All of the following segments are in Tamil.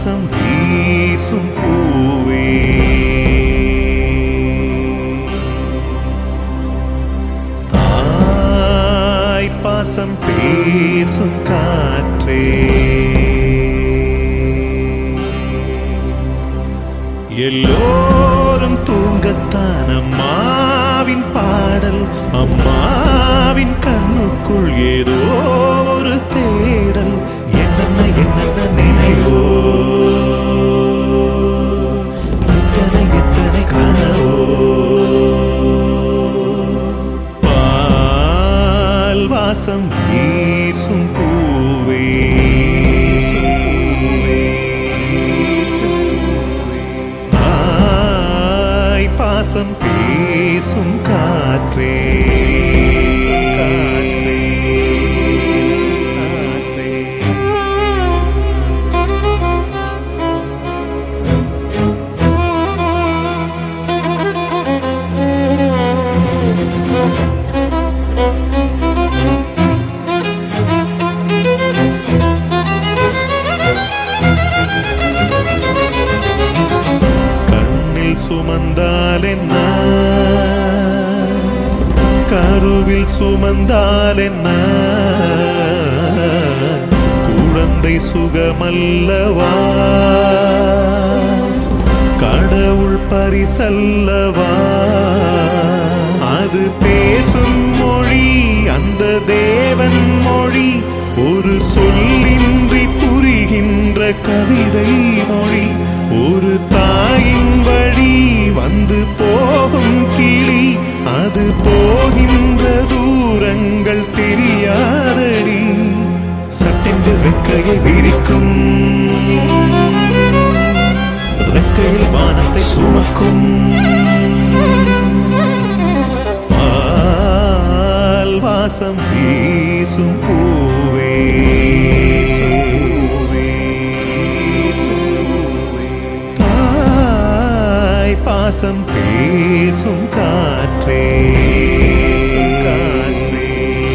வாசம் வீசும் பூவே தாய் பாசம் பேசும் காற்றே எல்லோரும் தூங்கத்தான் அம்மாவின் பாடல் அம்மாவின் கண்ணுக்குள் ஏதோ ஒரு தேடல் என்னென்ன என்னென்ன நினைவோ எத்தனை எத்தனை கனவோ பால் வாசம் வீசும் பூவே தாய் பாசம் பேசும் காற்றே காற்றே காற்றே கண்ணில் சுமந்தால் என்ன கருவில் சுமந்தால் என்ன குழந்தை சுகமல்லவா கடவுள் பரிசல்லவா அது பேசும் மொழி அந்த தேவன் மொழி ஒரு சொல்லின்றி புரிகின்ற கவிதை மொழி ஒரு தாயின் வழி வந்து போகும் கிளி அது போகின்ற தூரங்கள் தெரியாதடி சட்டென்று ரெக்கையை விரிக்கும் ரெக்கையில் வானத்தை சுமக்கும் பால் வாசம் வீசும் பூவே தாய் பாசம் பேசும் காற்றே காற்றே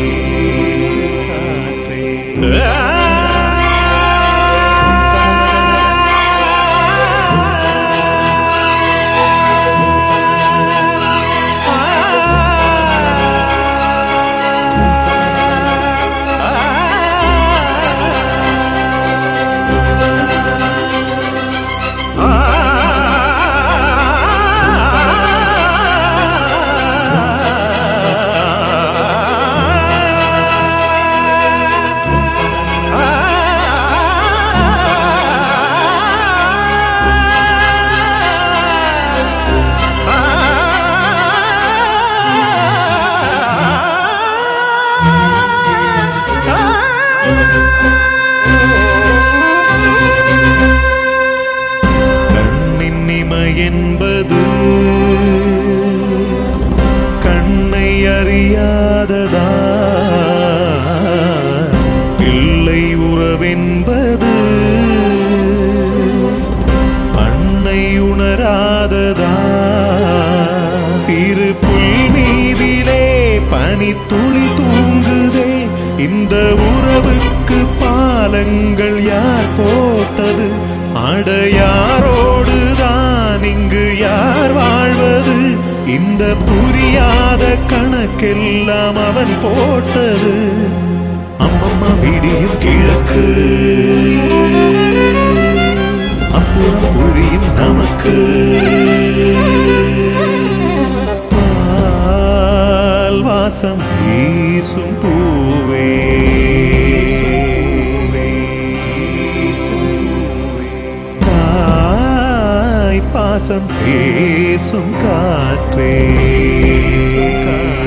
கண்ணின் இமை என்பது கண்ணை அறியாததா பிள்ளை உறவென்பது அன்னை உணராததா சிறு புல் மீதிலே பனி துளி தூங்குதே இந்த உறவுக்கு பாலங்கள் யார் போட்டது அடையாரோடுதான் இங்கு யார் வாழ்வது இந்த புரியாத கணக்கெல்லாம் அவன் போட்டது அம்மம்மா விடியும் கிழக்கு அப்புறம் புரியும் நமக்கு பால் வாசம் வீசும் பூவே தாய் பாசம் பேசும் காற்றே காற்றே